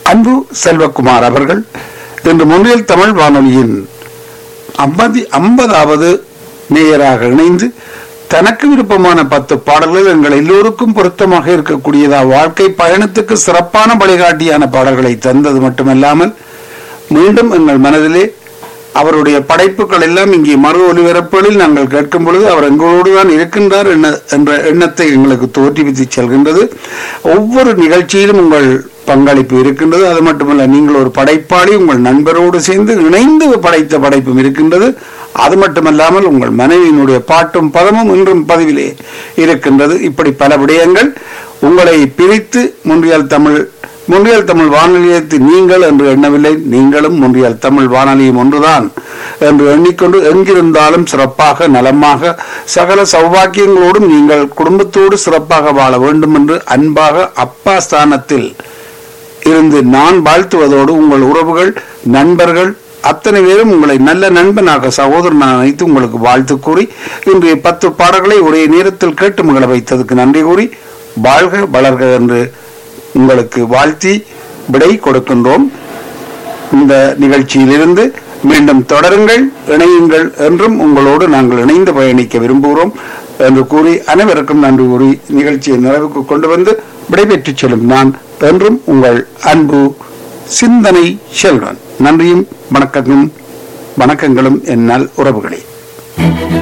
அன்பு செல்வகுமார் அவர்கள் இன்று முன்னில் தமிழ் வானொலியின் ஐம்பது ஐம்பதாவது நேயராக இணைந்து தனக்கு விருப்பமான பத்து பாடல்கள் எங்கள் எல்லோருக்கும் பொருத்தமாக இருக்கக்கூடியதா வாழ்க்கை பயணத்துக்கு சிறப்பான வழிகாட்டியான பாடல்களை தந்தது மட்டுமல்லாமல் மீண்டும் எங்கள் மனதிலே அவருடைய படைப்புகள் எல்லாம் இங்கே மறு ஒலிபரப்புகளில் நாங்கள் கேட்கும் பொழுது அவர் எங்களோடு தான் இருக்கின்றார் எண்ண- என்ற எண்ணத்தை எங்களுக்கு தோற்றுவித்து செல்கின்றது ஒவ்வொரு நிகழ்ச்சியிலும் உங்கள் பங்களிப்பு இருக்கின்றது அது மட்டுமல்ல நீங்கள் ஒரு படைப்பாளி உங்கள் நண்பரோடு சேர்ந்து இணைந்து படைத்த படைப்பும் இருக்கின்றது அது மட்டுமல்லாமல் உங்கள் மனைவியினுடைய பாட்டும் பதமும் இன்றும் பதிவிலே இருக்கின்றது இப்படி பல விடயங்கள் உங்களை பிரித்து முன்றியல் தமிழ் முன்றியல் தமிழ் வானொலியத்தில் நீங்கள் என்று எண்ணவில்லை நீங்களும் முன்றியல் தமிழ் வானொலியும் ஒன்றுதான் என்று எண்ணிக்கொண்டு எங்கிருந்தாலும் சிறப்பாக நலமாக சகல சௌபாக்கியங்களோடும் நீங்கள் குடும்பத்தோடு சிறப்பாக வாழ வேண்டும் என்று அன்பாக அப்பா ஸ்தானத்தில் இருந்து நான் வாழ்த்துவதோடு உங்கள் உறவுகள் நண்பர்கள் அத்தனை பேரும் உங்களை நல்ல நண்பனாக சகோதரனாக நினைத்து உங்களுக்கு வாழ்த்து கூறி இன்றைய பத்து பாடல்களை ஒரே நேரத்தில் கேட்டு மகள வைத்ததுக்கு நன்றி கூறி வாழ்க வளர்க என்று உங்களுக்கு வாழ்த்தி விடை கொடுக்கின்றோம் இந்த நிகழ்ச்சியிலிருந்து மீண்டும் தொடருங்கள் இணையுங்கள் என்றும் உங்களோடு நாங்கள் இணைந்து பயணிக்க விரும்புகிறோம் என்று கூறி அனைவருக்கும் நன்றி கூறி நிகழ்ச்சியை நிறைவுக்கு கொண்டு வந்து விடைபெற்றுச் செல்லும் நான் என்றும் உங்கள் அன்பு சிந்தனை செல்வன் நன்றியும் வணக்கங்களும் வணக்கங்களும் என்னால் உறவுகளே